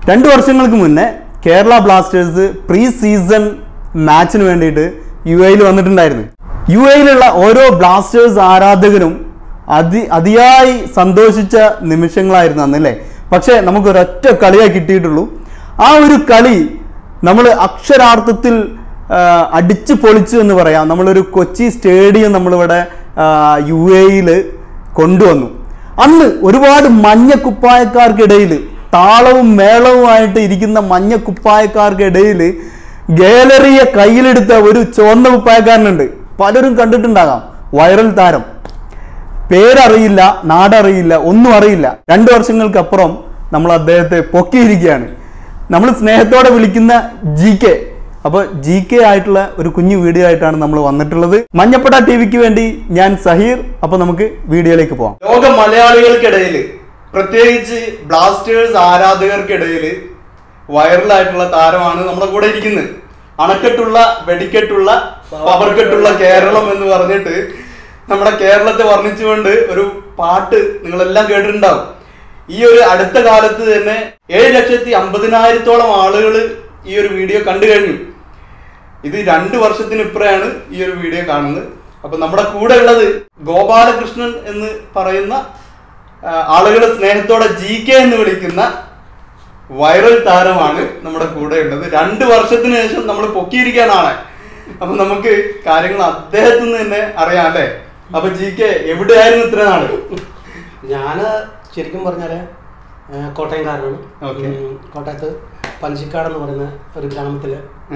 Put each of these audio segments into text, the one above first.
രണ്ട് വർഷങ്ങൾക്ക് മുന്നേ കേരള ബ്ലാസ്റ്റേഴ്സ് പ്രീ സീസൺ മാച്ചിന് വേണ്ടിയിട്ട് യു എയിൽ വന്നിട്ടുണ്ടായിരുന്നു യു എയിലുള്ള ഓരോ ബ്ലാസ്റ്റേഴ്സ് ആരാധകരും അതി അതിയായി സന്തോഷിച്ച നിമിഷങ്ങളായിരുന്നു അന്നല്ലേ പക്ഷേ നമുക്ക് ഒരൊറ്റ കളിയേ കിട്ടിയിട്ടുള്ളൂ ആ ഒരു കളി നമ്മൾ അക്ഷരാർത്ഥത്തിൽ ആ, അടിച്ചു പൊളിച്ചു എന്ന് പറയാം നമ്മളൊരു കൊച്ചി സ്റ്റേഡിയം നമ്മളിവിടെ യു എയിൽ കൊണ്ടുവന്നു അന്ന് ഒരുപാട് മഞ്ഞ കുപ്പായക്കാർക്കിടയിൽ താളവും മേളവുമായിട്ട് ഇരിക്കുന്ന മഞ്ഞ കുപ്പായക്കാർക്കിടയിൽ ഗാലറിയെ കയ്യിലെടുത്ത ഒരു ചുവന്ന കുപ്പായക്കാരനുണ്ട് പലരും കണ്ടിട്ടുണ്ടാകാം വൈറൽ താരം പേരറിയില്ല നാടറിയില്ല ഒന്നും അറിയില്ല രണ്ടു വർഷങ്ങൾക്കപ്പുറം നമ്മൾ അദ്ദേഹത്തെ പൊക്കിയിരിക്കുകയാണ് നമ്മൾ സ്നേഹത്തോടെ വിളിക്കുന്ന ജി കെ അപ്പോൾ ജി കെ ആയിട്ടുള്ള ഒരു കുഞ്ഞു വീഡിയോ ആയിട്ടാണ് നമ്മൾ വന്നിട്ടുള്ളത് മഞ്ഞപ്പട ടി വിക്ക് വേണ്ടി ഞാൻ സഹീർ അപ്പോൾ നമുക്ക് വീഡിയോയിലേക്ക് പോവാം ലോക മലയാളികൾക്കിടയിൽ പ്രത്യേകിച്ച് ബ്ലാസ്റ്റേഴ്സ് ആരാധകർക്കിടയിൽ വൈറലായിട്ടുള്ള താരമാണ് നമ്മുടെ കൂടെ ഇരിക്കുന്നത് അണക്കെട്ടുള്ള വെടിക്കെട്ടുള്ള പവർക്കെട്ടുള്ള കേരളം എന്ന് പറഞ്ഞിട്ട് നമ്മുടെ കേരളത്തെ വർണ്ണിച്ചുകൊണ്ട് ഒരു പാട്ട് നിങ്ങളെല്ലാം കേട്ടിട്ടുണ്ടാവും ഈ ഒരു അടുത്ത കാലത്ത് തന്നെ ഏഴ് ലക്ഷത്തി അമ്പതിനായിരത്തോളം ആളുകൾ ഈ ഒരു വീഡിയോ കണ്ടു കഴിഞ്ഞു ഇത് രണ്ട് വർഷത്തിന് ഇപ്പറയാണ് ഈ ഒരു വീഡിയോ കാണുന്നത് അപ്പൊ നമ്മുടെ കൂടെ ഉള്ളത് ഗോപാലകൃഷ്ണൻ എന്ന് പറയുന്ന ആ, ആളുകളെ സ്നേഹത്തോടെ ജി കെ എന്ന് വിളിക്കുന്ന വൈറൽ താരമാണ് നമ്മുടെ കൂടെ ഉള്ളത് രണ്ട് വർഷത്തിന് ശേഷം നമ്മൾ പൊക്കിയിരിക്കാനാണ് അപ്പൊ നമുക്ക് കാര്യങ്ങൾ അദ്ദേഹത്തിൽ നിന്ന് തന്നെ അറിയാം അല്ലേ അപ്പൊ ജി കെ എവിടെയായിരുന്നു ഇത്ര നാള് ഞാൻ ശരിക്കും പറഞ്ഞാല് ആ, കോട്ടയംകാരനാണ് Okay. ഉം, കോട്ടയത്ത് പഞ്ചിക്കാട് എന്ന് പറയുന്ന ഒരു ഗ്രാമത്തിൽ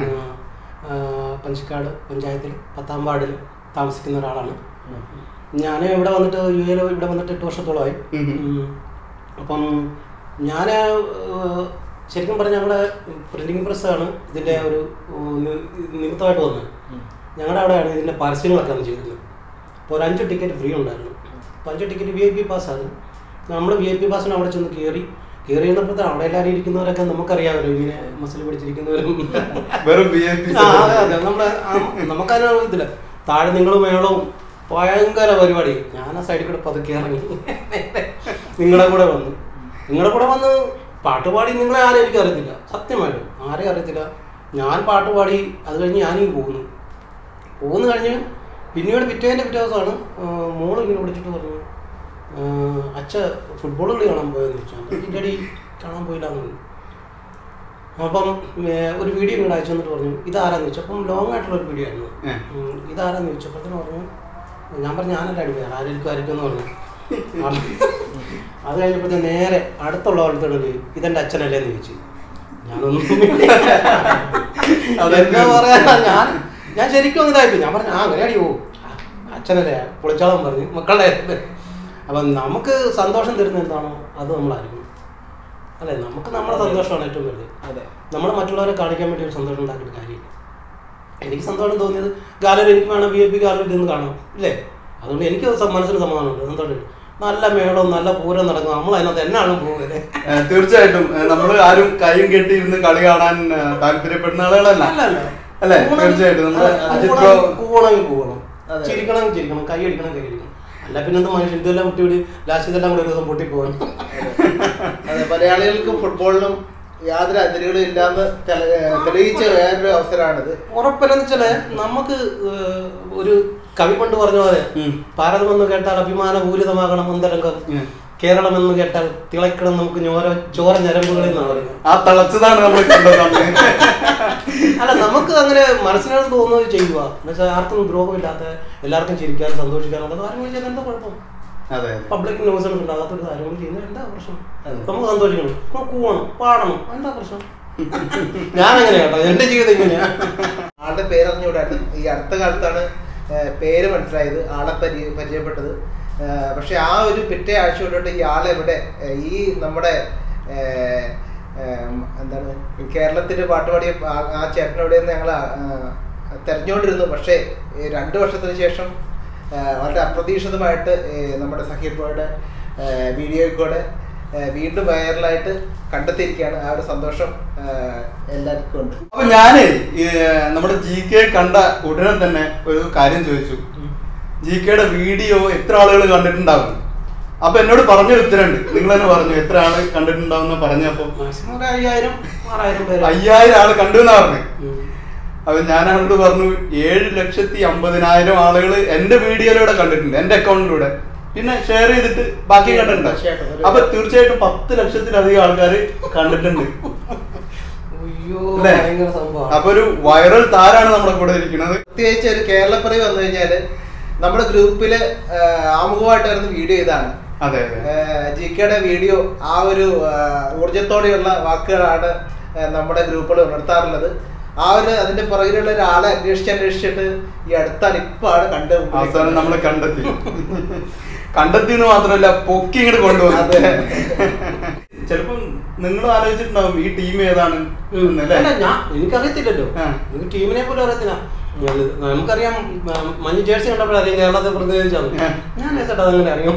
പഞ്ചിക്കാട് പഞ്ചായത്തിൽ പത്താം വാർഡിൽ താമസിക്കുന്ന ഒരാളാണ് ഞാൻ ഇവിടെ വന്നിട്ട് യു എയിൽ ഇവിടെ വന്നിട്ട് എട്ട് വർഷത്തോളമായി ഉം. ഉം. അപ്പം ഞാൻ ശരിക്കും പറഞ്ഞാൽ ഞങ്ങളുടെ പ്രിന്റിംഗ് പ്രസ്സാണ് ഇതിൻ്റെ ഒരു ഉം, നി- നിമിത്തമായിട്ട് വന്നത് ഞങ്ങളുടെ അവിടെയാണ് ഇതിൻ്റെ പരസ്യങ്ങളൊക്കെ അന്ന് ചെയ്തിരുന്നത് അപ്പോൾ ഒരു അഞ്ച് ടിക്കറ്റ് ഫ്രീ ഉണ്ടായിരുന്നു അപ്പോൾ അഞ്ച് ടിക്കറ്റ് വി ഐ പി പാസ്സാണ് നമ്മൾ വി ഐ പി പാസ്സിന് അവിടെ ചെന്ന് കയറി കയറി ചെന്നപ്പോഴത്തെ അവിടെ എല്ലാവരും ഇരിക്കുന്നവരൊക്കെ നമുക്കറിയാമല്ലോ ഇങ്ങനെ മസിൽ പിടിച്ചിരിക്കുന്നവരും വെറും വി ഐ പി ആ, അതെ, അതെ. നമ്മള് ആ, നമുക്കതിന് ഇതില്ല താഴെ നിങ്ങൾ മേളവും ഭയങ്കര പരിപാടി ഞാൻ ആ സൈഡിൽ കൂടെ പതുക്കെ ഇറങ്ങി നിങ്ങളെ കൂടെ വന്നു നിങ്ങളെ കൂടെ വന്ന് പാട്ടുപാടി നിങ്ങളെ ആരും എനിക്ക് അറിയത്തില്ല സത്യമായിട്ടും ആരെയും അറിയത്തില്ല ഞാൻ പാട്ടുപാടി അത് കഴിഞ്ഞ് ഞാനിങ്ങ് പോകുന്നു പോകുന്നു കഴിഞ്ഞ് പിന്നീട് പിറ്റേൻ്റെ പിറ്റേ ദിവസമാണ് ആ, മോള് ഇങ്ങനെ വിളിച്ചിട്ട് പറഞ്ഞു ആ, അച്ഛ ഫുട്ബോൾ കളി കാണാൻ പോയെന്ന് ചോദിച്ചു അപ്പം ഇതിൻ്റെ അടി കാണാൻ പോയില്ല എന്ന് പറഞ്ഞു അപ്പം ഏ, ഒരു വീഡിയോ ഇങ്ങോട്ട് അയച്ചു തന്നിട്ട് പറഞ്ഞു ഇതാരാന്ന് ചോദിച്ചു അപ്പം ലോങ് ആയിട്ടുള്ള ഒരു വീഡിയോ ആയിരുന്നു ഏ. ഉം, ഇതാരാന്ന് ചോദിച്ചപ്പോഴത്തേന് പറഞ്ഞു ഞാൻ പറഞ്ഞു ഞാനല്ല അടി വേറെ ആരെങ്കിലും ആയിരിക്കും എന്ന് പറഞ്ഞു അത് കഴിഞ്ഞപ്പോഴത്തേന് നേരെ അടുത്തുള്ള ആളത്തോട് ഇതെന്റെ അച്ഛനല്ലേ എന്ന് ചോദിച്ചു ഞാനൊന്നും അതെന്താ പറയാ ഞാൻ ഞാൻ ശരിക്കും ഒന്ന് ഇതായിപ്പോയി ഞാൻ പറഞ്ഞു ആ അങ്ങനെ അടി പോവും അച്ഛനല്ലേ പൊളിച്ചോളം പറഞ്ഞു മക്കളുടെ അപ്പം നമുക്ക് സന്തോഷം തരുന്ന എന്താണോ അത് നമ്മളായിരിക്കും അല്ലെ നമുക്ക് നമ്മുടെ സന്തോഷമാണ് ഏറ്റവും വലുത് അതെ നമ്മൾ മറ്റുള്ളവരെ കാണിക്കാൻ വേണ്ടി ഒരു സന്തോഷം ഉണ്ടാക്കിയിട്ട് കാര്യമില്ല എനിക്ക് സന്തോഷം തോന്നിയത് ഗാലറി എനിക്ക് വേണം വി ഐ പി ഗാലറി നിന്ന് കാണാം ഇല്ലേ അതുകൊണ്ട് എനിക്ക് സ- മനസ്സിന് സമാധാനമുണ്ട് സന്തോഷം നല്ല മേളവും നല്ല പൂരം നടക്കും നമ്മൾ അതിനകത്ത് എന്നാണ് പോകുന്നത് ഏഹ് തീർച്ചയായിട്ടും നമ്മൾ ആരും കൈയും കെട്ടിയിരുന്ന് കളി കാണാൻ ഏഹ് താല്പര്യപ്പെടുന്ന ആളുകളല്ല അല്ലേ തീർച്ചയായിട്ടും നമ്മുടെ അജിത് ബ്രോ കൂവണമെങ്കിൽ കൂവണം അതെ. ചിരിക്കണമെങ്കിൽ ചിരിക്കണം കൈ അടിക്കണം കൈ അടിക്കണം അല്ല പിന്നെന്ത് മനുഷ്യൻ ഇതെല്ലാം വിട്ട് വിടി ലാസ്റ്റ് ഇതെല്ലാം കൂടെ ഒരു ദിവസം പൊട്ടിപ്പോകാൻ അതെ മലയാളികൾക്ക് ഫുട്ബോളിനും യാതൊരു അതിരുകളും ഇല്ലാന്ന് തെള- ഏഹ് തെളിയിച്ച വേറൊരു അവസരമാണിത് ഉറപ്പില്ലെന്ന് വെച്ചാല് നമുക്ക് ഏഹ്, ഒരു കവി പണ്ട് പറഞ്ഞ പോലെ ഉം. ഭാരതം എന്ന് കേട്ടാൽ അഭിമാനപൂരിതമാകണം അന്തരംഗം ഉം. കേരളം എന്ന് കേട്ടാൽ തിളക്കണം നമുക്ക് ഞോര ചോര ഞരമ്പുകളിൽ നിന്നാണ് പറയുന്നത് ആ തളച്ചതാണ് നമ്മൾ കണ്ടത് അന്ന്. അല്ല നമുക്ക് അങ്ങനെ മനസ്സിനകത്ത് തോന്നുന്നത് ചെയ്യുക എന്നുവെച്ചാൽ ആർക്കും ദ്രോഹമില്ലാത്ത എല്ലാവർക്കും ചിരിക്കാൻ സന്തോഷിക്കാനുള്ളത് കാര്യങ്ങൾ ചെയ്യാൻ എന്താ കുഴപ്പം അതെ അതെ. പബ്ലിക് ന്യൂസൻസ് ഉണ്ടാകാത്ത ഒരു കാര്യങ്ങൾ ചെയ്യുന്നത് എന്താ പ്രശ്നം അതെ. നമുക്ക് സന്തോഷിക്കണം നമുക്ക് കൂവണം പാടണം എന്താ പ്രശ്നം ഞാൻ അങ്ങനെയാ കേട്ടോ എന്റെ ജീവിതം ഇങ്ങനെയാ ആളുടെ പേരറിഞ്ഞുകൂടായിരുന്നു ഈ അടുത്ത കാലത്താണ് ഏഹ്, പേര് മനസ്സിലായത് ആളെ പരി പരിചയപ്പെട്ടത് ഏഹ്, പക്ഷെ ആ ഒരു പിറ്റേ ആഴ്ച തൊട്ടിട്ട് ഈ ആളെവിടെ ഏഹ്, ഈ നമ്മുടെ ഏഹ്, ഏഹ്, എന്താണ് കേരളത്തിൽ പാട്ടുപാടിയ ആ- ആ ചേട്ടനെവിടെയെന്ന് ഞങ്ങൾ തെരഞ്ഞുകൊണ്ടിരുന്നു പക്ഷേ ഈ രണ്ട് വർഷത്തിന് ശേഷം ഏഹ്, വളരെ അപ്രതീക്ഷിതമായിട്ട് ഏഹ്, നമ്മുടെ സഹീർ ബോയുടെ വീഡിയോയിൽ കൂടെ ഏഹ്, വീണ്ടും വൈറലായിട്ട് കണ്ടെത്തിയിരിക്കുകയാണ് ആ ഒരു സന്തോഷം ഏഹ്, എല്ലാവർക്കും ഉണ്ട് അപ്പൊ ഞാന് ഈ, നമ്മുടെ ജി കെ കണ്ട ഉടനെ തന്നെ ഒരു കാര്യം ചോദിച്ചു ജി കെയുടെ വീഡിയോ എത്ര ആളുകൾ കണ്ടിട്ടുണ്ടാവും അപ്പൊ എന്നോട് പറഞ്ഞൊരു ഉത്തരമുണ്ട് നിങ്ങൾ തന്നെ പറഞ്ഞു എത്ര ആള് കണ്ടിട്ടുണ്ടാവുന്ന പറഞ്ഞപ്പോ മാക്സിമം ഒരു അയ്യായിരം ആറായിരം പേര് അയ്യായിരം ആള് കണ്ടു എന്നാ പറഞ്ഞു ഉം. അപ്പൊ ഞാൻ അവരോട് പറഞ്ഞു ഏഴ് ലക്ഷത്തി അമ്പതിനായിരം ആളുകൾ എന്റെ വീഡിയോയിലൂടെ കണ്ടിട്ടുണ്ട് എന്റെ അക്കൗണ്ടിലൂടെ പിന്നെ ഷെയർ ചെയ്തിട്ട് ബാക്കി കണ്ടിട്ടുണ്ട് തീർച്ചയായിട്ടും. ഒരു- അപ്പൊ തീർച്ചയായിട്ടും പത്ത് ലക്ഷത്തിലധികം ആൾക്കാർ കണ്ടിട്ടുണ്ട് അയ്യോ അല്ലേ? ഭയങ്കര സംഭവമാണ് അപ്പൊ ഒരു വൈറൽ താരാണ് നമ്മുടെ കൂടെ ഇരിക്കുന്നത് പ്രത്യേകിച്ച് ഒരു കേരളപ്പിറവി വന്നു കഴിഞ്ഞാല് നമ്മുടെ ഗ്രൂപ്പില് ആ, ആമുഖമായിട്ടായിരുന്നു വീഡിയോ ഇതാണ് അതെ അതെ ജി കെയുടെ വീഡിയോ ആ ഒരു ആ, ഊർജത്തോടെയുള്ള വാക്കുകളാണ് ആ, നമ്മുടെ ഗ്രൂപ്പുകൾ ഉണർത്താറുള്ളത് ആ ഒരു അതിന്റെ പുറകിലുള്ള ഒരാളെ അന്വേഷിച്ച് അന്വേഷിച്ചിട്ട് ഈ അടുത്താണ് ഇപ്പാണ് കണ്ട് അവസാനം നമ്മളെ കണ്ടെത്തി കണ്ടെത്തി എന്ന് മാത്രമല്ല പൊക്കി ഇങ്ങോട്ട് കൊണ്ടുവന്നു അതെ. ചിലപ്പം നിങ്ങൾ ആലോചിച്ചിട്ടുണ്ടാവും ഈ ടീം ഏതാണ് എന്നല്ലേ? അല്ല ഞാൻ എനിക്കറിയത്തില്ലല്ലോ ആ. എനിക്ക് ടീമിനെ പോലും അറിയത്തില്ല ഞങ്ങള് നമുക്കറിയാം ഉം, മഞ്ഞ ജേഴ്സി കണ്ടപ്പോഴറിയാം കേരളത്തെ പ്രതിനിധിച്ചാണ് ആ. ഞാൻ ചേട്ടാ അതങ്ങനെ അറിയാം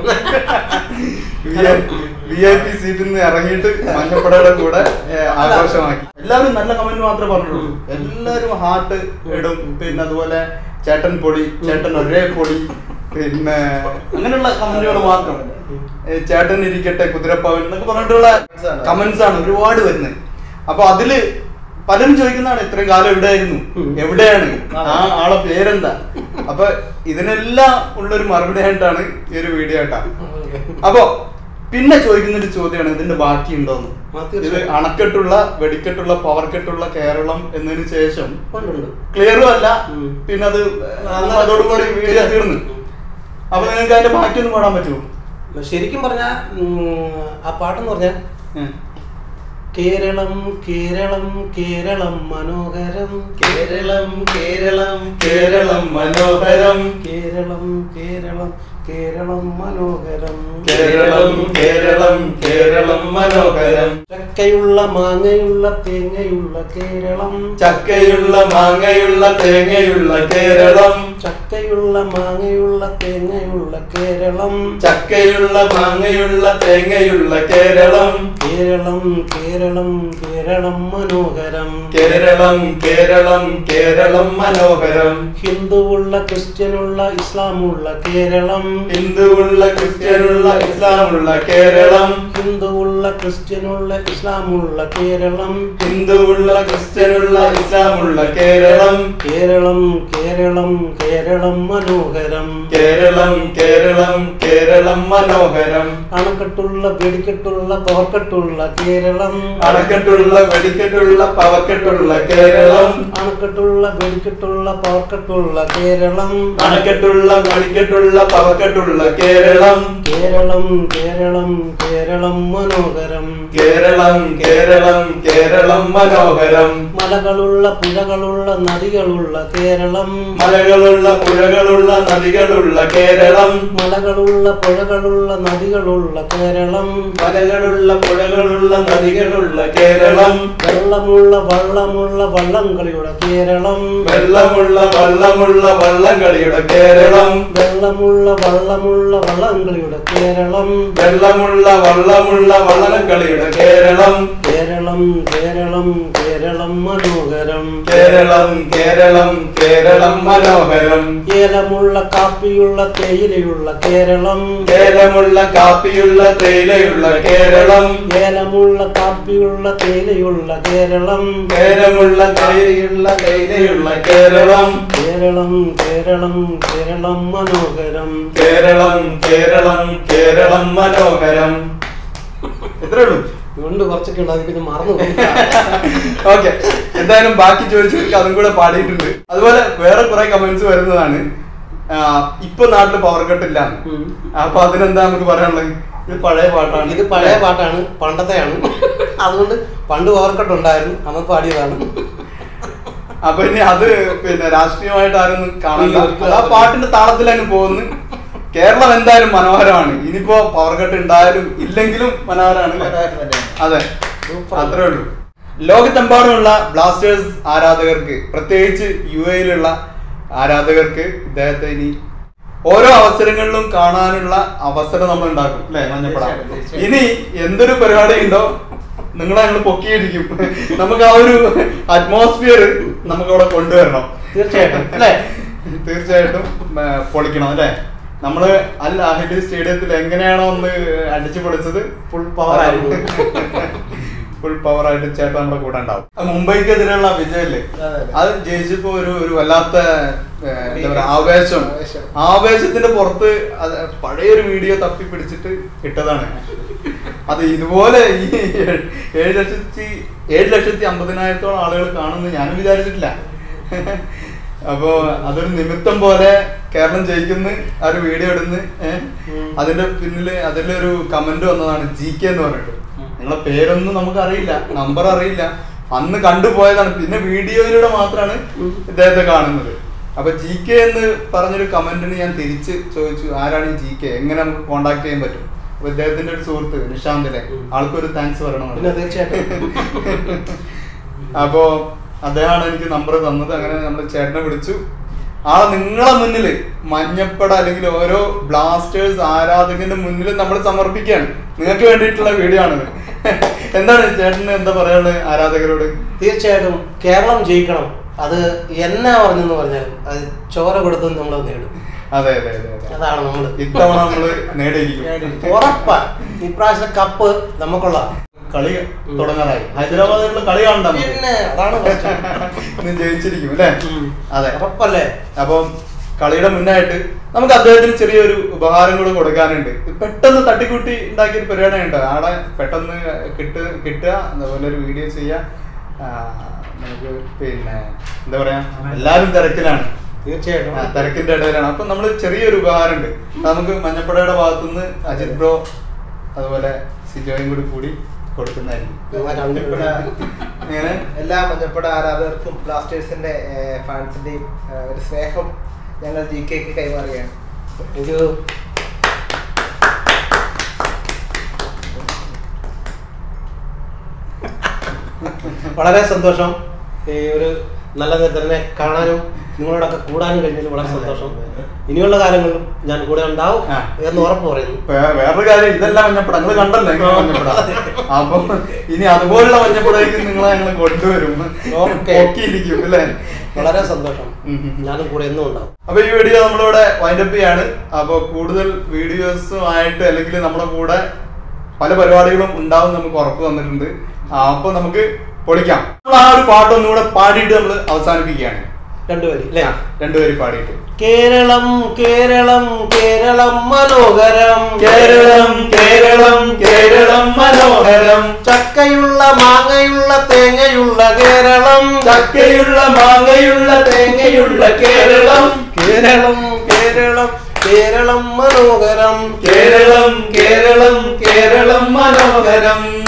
വി ഐ പി സീറ്റിൽ നിന്ന് ഇറങ്ങിയിട്ട് മഞ്ഞപ്പടയുടെ കൂടെ ഏ, ആഘോഷമാക്കി എല്ലാവരും നല്ല കമന്റ് മാത്രമേ പറഞ്ഞുള്ളൂ ഉം. എല്ലാവരും ഹാർട്ട് ഇടും പിന്നെ അതുപോലെ ചേട്ടൻ പൊടി ചേട്ടൻ ഒരേ പൊടി പിന്നെ അങ്ങനെയുള്ള കമന്റുകൾ മാത്രം ഏ, ചേട്ടൻ ഇരിക്കട്ടെ കുതിരപ്പവൻ എന്നൊക്കെ പറഞ്ഞിട്ടുള്ള Comments ആണ്. കമന്റ്സ് ആണ് ഒരുപാട് വരുന്നത് അപ്പൊ അതില് പലരും ചോദിക്കുന്നതാണ് ഇത്രയും കാലം എവിടെയായിരുന്നു ഉം. എവിടെയാണ് ആ ആളെ പേരെന്താ അപ്പൊ ഇതിനെല്ലാം ഉള്ളൊരു മറുപടി ആയിട്ടാണ് ഈ ഒരു വീഡിയോ ആയിട്ടാ അപ്പോ പിന്നെ ചോദിക്കുന്ന ഒരു ചോദ്യമാണ് ഇതിന്റെ ബാക്കി ഉണ്ടോന്ന് ആ, ഇത് തീർച്ചയായും. അണക്കെട്ടുള്ള വെടിക്കെട്ടുള്ള പവർ കെട്ടുള്ള കേരളം എന്നതിന് ശേഷം ഉണ്ടുണ്ട്. ക്ലിയറും അല്ല ഉം. പിന്നെ അത് അതോടുകൂടി വീഡിയോ തീർന്നു അപ്പൊ നിങ്ങൾക്ക് അതിന്റെ ബാക്കി ഒന്ന് പാടാൻ പറ്റുമോ ശരിക്കും പറഞ്ഞ ആ പാട്ടെന്ന് പറഞ്ഞാൽ കേരളം കേരളം കേരളം മനോഹരം കേരളം കേരളം കേരളം മനോഹരം കേരളം കേരളം കേരളം മനോഹരം കേരളം കേരളം കേരളം മനോഹരം ചക്കയുള്ള മാങ്ങയുള്ള തേങ്ങയുള്ള കേരളം ചക്കയുള്ള മാങ്ങയുള്ള തേങ്ങയുള്ള കേരളം ചക്കയുള്ള മാങ്ങയുള്ള തേങ്ങയുള്ള കേരളം ചക്കയുള്ള മാങ്ങയുള്ള തേങ്ങയുള്ള കേരളം കേരളം കേരളം കേരളം മനോഹരം കേരളം കേരളം കേരളം മനോഹരം ഹിന്ദുവുള്ള ക്രിസ്ത്യനുള്ള ഇസ്ലാമുള്ള കേരളം ഹിന്ദുവുള്ള ക്രിസ്ത്യനുള്ള ഇസ്ലാമുള്ള കേരളം ഹിന്ദുവുള്ള ക്രിസ്ത്യനുള്ള ഇസ്ലാമുള്ള കേരളം ഹിന്ദുവുള്ള ക്രിസ്ത്യനുള്ള ഇസ്ലാമുള്ള കേരളം കേരളം കേരളം കേരളം മനോഹരം കേരളം കേരളം കേരളം മനോഹരം അണക്കെട്ടുള്ള വെടിക്കെട്ടുള്ള പവർക്കെട്ടുള്ള കേരളം അണക്കെട്ടുള്ള വെടിക്കെട്ടുള്ള പവക്കെട്ടുള്ള കേരളം അണക്കെട്ടുള്ള വെടിക്കെട്ടുള്ള പവർക്കെട്ടുള്ള കേരളം അണക്കെട്ടുള്ള വെടിക്കെട്ടുള്ള പവക്കെട്ടുള്ള കേരളം കേരളം കേരളം കേരളം മനോഹരം കേരളം കേരളം കേരളം മനോഹരം മലകളുള്ള പുഴകളുള്ള നദികളുള്ള കേരളം മലകളുള്ള പുഴകളുള്ള നദികളുള്ള കേരളം മലകളുള്ള പുഴകളുള്ള നദികളുള്ള കേരളം മലകളുള്ള പുഴകളുള്ള നദികളുള്ള കേരളം വെള്ളമുള്ള വള്ളമുള്ള വള്ളംകളിയുടെ കേരളം വെള്ളമുള്ള വള്ളമുള്ള വള്ളംകളിയുടെ കേരളം വെള്ളമുള്ള വള്ളമുള്ള വള്ളംകളിയുടെ കേരളം വെള്ളമുള്ള വള്ളമുള്ള വള്ളംകളിയുടെ കേരളം കേരളം കേരളം കേരളം മനോഹരം കേരളം കേരളം കേരളം മനോഹരം ഏലമുള്ള കാപ്പിയുള്ള തേയിലയുള്ള കേരളം കേരളമുള്ള കാപ്പിയുള്ള തേയിലയുള്ള കേരളം ഏലമുള്ള കാപ്പിയുള്ള തേയിലയുള്ള കേരളം കേരമുള്ള തേയിലയുള്ള തേയിലയുള്ള കേരളം കേരളം കേരളം കേരളം മനോഹരം കേരളം കേരളം കേരളം മനോഹരം ഇത്രേ ഉള്ളൂ ഉണ്ട് കുറച്ചൊക്കെ ഉണ്ട് അത് പിന്നെ മറന്നു പോയി. ഓക്കെ എന്തായാലും ബാക്കി ചോദിച്ചവർക്ക് അതും കൂടെ പാടിയിട്ടുണ്ട് അതുപോലെ വേറെ കുറെ കമന്റ്സ് വരുന്നതാണ് ആ, ഇപ്പൊ നാട്ടില് പവർ കട്ട് ഇല്ല ഉം. അപ്പൊ അതിനെന്താ നമുക്ക് പറയാനുള്ളത് ഇത് പഴയ പാട്ടാണ് ഇത് പഴയ പാട്ടാണ് പണ്ടത്തെയാണ് അതുകൊണ്ട് പണ്ട് ഓവർക്കട്ട് ഉണ്ടായിരുന്നു അന്ന് പാടിയതാണ് അപ്പൊ ഇനി അത് പിന്നെ രാഷ്ട്രീയമായിട്ട് ആരൊന്നും കാണണ്ട ഇല്ല, ഒരിക്കലും അത് ആ പാട്ടിന്റെ താളത്തിൽ അങ്ങ് പോകുന്നു കേരളം എന്തായാലും മനോഹരമാണ് ഇനിയിപ്പോ പവർ കട്ട് ഉണ്ടായാലും ഇല്ലെങ്കിലും മനോഹരമാണ് അല്ലേ? മനോഹരം തന്നെയാണ്. അതെ സൂപ്പർ. അത്രേ ഉള്ളൂ ലോകത്തെമ്പാടുമുള്ള ബ്ലാസ്റ്റേഴ്സ് ആരാധകർക്ക് പ്രത്യേകിച്ച് യു എയിലുള്ള ആരാധകർക്ക് ഇദ്ദേഹത്തെ ഇനി ഓരോ അവസരങ്ങളിലും കാണാനുള്ള അവസരം നമ്മൾ ഉണ്ടാക്കും അല്ലെ മഞ്ഞപ്പട തീർച്ചയായും, തീർച്ചയായും. ഇനി എന്തൊരു പരിപാടി ഉണ്ടോ നിങ്ങളെ ഞങ്ങൾ പൊക്കിയിരിക്കും നമുക്ക് ആ ഒരു അറ്റ്മോസ്ഫിയർ നമുക്ക് അവിടെ കൊണ്ടുവരണം തീർച്ചയായിട്ടും, അല്ലേ? തീർച്ചയായിട്ടും ആ, പൊളിക്കണം അല്ലേ നമ്മള് അൽ അഹിലി സ്റ്റേഡിയത്തിൽ എങ്ങനെയാണോ ഒന്ന് അടിച്ചു പൊളിച്ചത് ഫുൾ പവർ ആയിരുന്നു ഫുൾ പവർ ആയിട്ട് ചേട്ടൻ നമ്മുടെ കൂടെ ഉണ്ടാവും ആ മുംബൈക്കെതിരെയുള്ള വിജയല്ലേ അതെ, അതെ. അത് ജയിച്ചപ്പോ ഒരു ഒരു വല്ലാത്ത ഏഹ്, എന്താ പറയാ ആവേശം ആവേശം. ആവേശത്തിന്റെ പുറത്ത് അത് പഴയൊരു വീഡിയോ തപ്പി പിടിച്ചിട്ട് ഇട്ടതാണ് അത് ഇതുപോലെ ഈ ഏഴ് ലക്ഷത്തി ഏഴ് ലക്ഷത്തി അമ്പതിനായിരത്തോളം ആളുകൾ കാണുമെന്ന് ഞാനും വിചാരിച്ചിട്ടില്ല അപ്പോ അതൊരു നിമിത്തം പോലെ കേരളം ജയിക്കുന്ന ആ ഒരു വീഡിയോ ഇടുന്ന് ഏഹ് ഉം. അതിന്റെ പിന്നില് അതിലൊരു കമന്റ് വന്നതാണ് ജി കെ എന്ന് പറഞ്ഞിട്ട് നിങ്ങളെ പേരൊന്നും നമുക്ക് അറിയില്ല നമ്പർ അറിയില്ല അന്ന് കണ്ടുപോയതാണ് പിന്നെ വീഡിയോയിലൂടെ മാത്രമാണ് ഇദ്ദേഹത്തെ കാണുന്നത് അപ്പൊ ജി കെ എന്ന് പറഞ്ഞൊരു കമന്റിന് ഞാൻ തിരിച്ച് ചോദിച്ചു ആരാണ് ഈ ജി കെ എങ്ങനെ നമുക്ക് കോണ്ടാക്ട് ചെയ്യാൻ പറ്റും അപ്പൊ ഇദ്ദേഹത്തിന്റെ ഒരു സുഹൃത്ത് നിഷാന്തിലെ ആൾക്കൊരു താങ്ക്സ് പിന്നെ പറയണം തീർച്ചയായിട്ടും അപ്പോ അദ്ദേഹമാണ് എനിക്ക് നമ്പർ തന്നത് അങ്ങനെ നമ്മൾ ചേട്ടനെ വിളിച്ചു ആ നിങ്ങളെ മുന്നിൽ മഞ്ഞപ്പട അല്ലെങ്കിൽ ഓരോ ബ്ലാസ്റ്റേഴ്സ് ആരാധകന്റെ മുന്നിൽ നമ്മൾ സമർപ്പിക്കുകയാണ് നിങ്ങൾക്ക് വേണ്ടിയിട്ടുള്ള വീഡിയോ ആണിത് എന്താണ് ചേട്ടന് എന്താ പറയാനുള്ളത് ആരാധകരോട് തീർച്ചയായിട്ടും കേരളം ജയിക്കണം അത് എന്നാ പറഞ്ഞെന്ന് പറഞ്ഞാൽ അത് ചോര കൊടുത്തും നമ്മൾ നേടും അതെ അതെ അതെ അതെ അതാണ് നമ്മൾ ഇത്തവണ നമ്മള് നേടിയിരിക്കും ഉറപ്പാ ഇപ്രാവശ്യത്തെ കപ്പ് നമുക്കുള്ള കളി തുടങ്ങാനായി ഹൈദരാബാദിലുള്ള കളി കാണണ്ട നമുക്ക്. പിന്നെ അതാണ് പ്രശ്നം. ഇന്ന് ജയിച്ചിരിക്കും അല്ലേ ഉം. അതെ ഉറപ്പല്ലേ അപ്പം കളിയുടെ മുന്നായിട്ട് നമുക്ക് അദ്ദേഹത്തിന് ചെറിയൊരു ഉപഹാരം കൂടെ കൊടുക്കാനുണ്ട് ഇത് പെട്ടെന്ന് തട്ടിക്കൂട്ടി ഉണ്ടാക്കിയ ഒരു പരിപാടിയുണ്ട് ആടെ പെട്ടെന്ന് കിട്ട കിട്ടുക അതുപോലെ ഒരു വീഡിയോ ചെയ്യുക ആ, നമുക്ക് പിന്നെ എന്താ പറയാ എല്ലാവരും തിരക്കിലാണ് തീർച്ചയായിട്ടും ആ, തിരക്കിന്റെ ഇടയിലാണ് അപ്പൊ നമ്മൾ ചെറിയൊരു ഉപഹാരം ഉണ്ട് അത് നമുക്ക് മഞ്ഞപ്പടയുടെ ഭാഗത്തുനിന്ന് അജിത് ബ്രോ അതുപോലെ സിജോയും കൂടി കൂടി കൊടുക്കുന്നതായിരിക്കും ആ രണ്ട് ഇവിടെ എങ്ങനെ എല്ലാ മഞ്ഞപ്പട ആരാധകർക്കും ബ്ലാസ്റ്റേഴ്സിന്റെ ഫാൻസിന്റെയും ഒരു സ്നേഹം ഞങ്ങൾ ജി കെക്ക് കൈമാറുകയാണ് എനിക്ക് വളരെ സന്തോഷം ഈ ഒരു നല്ല നേതരനെ കാണാനും നിങ്ങളോടൊക്കെ കൂടാനും കഴിഞ്ഞതിൽ വളരെ സന്തോഷം ഇനിയുള്ള കാലങ്ങളിലും ഞാൻ കൂടെ ഉണ്ടാവും ആ. എന്ന് ഉറപ്പ് പറയുന്നു വേ- വേറൊരു കാര്യം ഇതല്ല മഞ്ഞപ്പട നിങ്ങൾ കണ്ടല്ലോ ഇങ്ങനെ മഞ്ഞപ്പട അപ്പൊ ഇനി അതുപോലുള്ള മഞ്ഞപ്പടയ്ക്ക് നിങ്ങളെ ഞങ്ങൾ കൊണ്ടുവരും ഓക്കേ. നോക്കിയിരിക്കും അല്ലേ വളരെ സന്തോഷം ഉം ഉം. ഞാനും കൂടെ എന്നും ഉണ്ടാവും അപ്പൊ ഈ വീഡിയോ നമ്മളിവിടെ വൈൻഡപ്പ് ചെയ്യാണ് അപ്പൊ കൂടുതൽ വീഡിയോസും ആയിട്ട് അല്ലെങ്കിൽ നമ്മുടെ കൂടെ പല പരിപാടികളും ഉണ്ടാവും നമുക്ക് ഉറപ്പ് വന്നിട്ടുണ്ട് ആ, അപ്പൊ നമുക്ക് പൊളിക്കാം നമ്മൾ ആ ഒരു പാട്ട് ഒന്നുകൂടെ പാടിയിട്ട് നമ്മൾ അവസാനിപ്പിക്കുകയാണ് രണ്ടുപേരും അല്ലേ രണ്ടുപേരും പാടിയിട്ട് കേരളം കേരളം കേരളം മനോഹരം കേരളം കേരളം കേരളം മനോഹരം ചക്കയുള്ള മാങ്ങയുള്ള തേങ്ങയുള്ള കേരളം ചക്കയുള്ള മാങ്ങയുള്ള തേങ്ങയുള്ള കേരളം കേരളം കേരളം കേരളം മനോഹരം കേരളം കേരളം കേരളം മനോഹരം